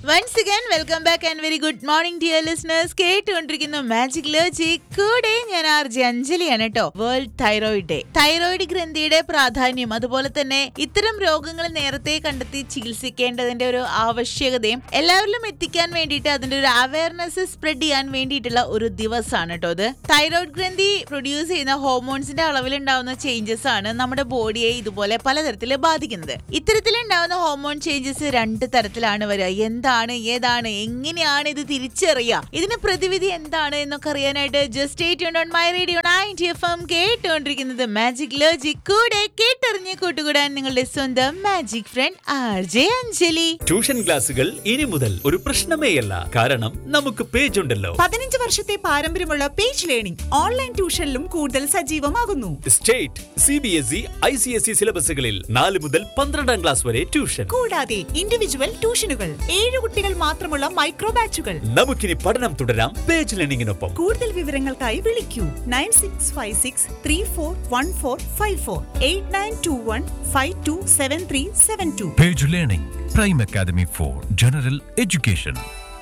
Once again welcome back and very good morning dear listeners കേട്ടുകൊണ്ടിരിക്കുന്ന magic logic കൂടെ ഞാൻ R J അഞ്ജലിയാണ് കേട്ടോ world thyroid day thyroid ഗ്രന്ഥിയുടെ പ്രാധാന്യം അതുപോലെ തന്നെ ഇത്തരം രോഗങ്ങൾ നേരത്തെ കണ്ടെത്തി ചികിത്സിക്കേണ്ടതിന്റെ ഒരു ആവശ്യകതയും എല്ലാവരിലും എത്തിക്കാൻ വേണ്ടിയിട്ട് അതിന്റെ ഒരു അവയർനെസ് സ്പ്രെഡ് ചെയ്യാൻ വേണ്ടിയിട്ടുള്ള ഒരു ദിവസമാണ് കേട്ടോ ഇത് തൈറോയിഡ് ഗ്രന്ഥി പ്രൊഡ്യൂസ് ചെയ്യുന്ന ഹോർമോൺസിന്റെ അളവിലുണ്ടാവുന്ന ചേഞ്ചസ് ആണ് നമ്മുടെ ബോഡിയെ ഇതുപോലെ പലതരത്തിൽ ബാധിക്കുന്നത് ഇത്തരത്തിലുണ്ടാവുന്ന ഹോർമോൺ ചേഞ്ചസ് രണ്ട് തരത്തിലാണ് വരിക എന്താണ് ഏതാണ് എങ്ങനെയാണ് ഇത് തിരിച്ചറിയുക ഇതിന് പ്രതിവിധി എന്താണ് എന്നൊക്കെ അറിയാനായിട്ട് just on my radio ninety F M കേട്ടുകൊണ്ടിരിക്കുന്നത് മാജിക് ലോജിക് കൂടെ കേട്ടറിഞ്ഞ് കൂട്ടുകൂടാൻ നിങ്ങളുടെ സ്വന്തം magic friend R J Anjali tuition ക്ലാസുകൾ ഇനി മുതൽ ഒരു പ്രശ്നമേയല്ല കാരണം നമുക്ക് പേജ് ഉണ്ടല്ലോ പതിനഞ്ച് വർഷത്തെ പാരമ്പര്യമുള്ള പേജ് ലേണിംഗ് ഓൺലൈൻ ട്യൂഷനിലും കൂടുതൽ സജീവമാകുന്നു state C B S E I C S E സിലബസുകളിൽ നാല് മുതൽ പന്ത്രണ്ടാം ക്ലാസ് വരെ ട്യൂഷൻ കൂടാതെ ഇൻഡിവിജ്വൽ ട്യൂഷനുകൾ ഏഴ് കുട്ടികൾ മാത്രമുള്ള മൈക്രോ ബാച്ചുകൾ നമുക്കിനി പഠനം തുടരാം പേജ് ലേണിംഗിനൊപ്പം കൂടുതൽ വിവരങ്ങൾക്കായി വിളിക്കൂ nine six five six three four one four five four eight nine two one five two seven three seven two Page Learning, Prime Academy for General Education.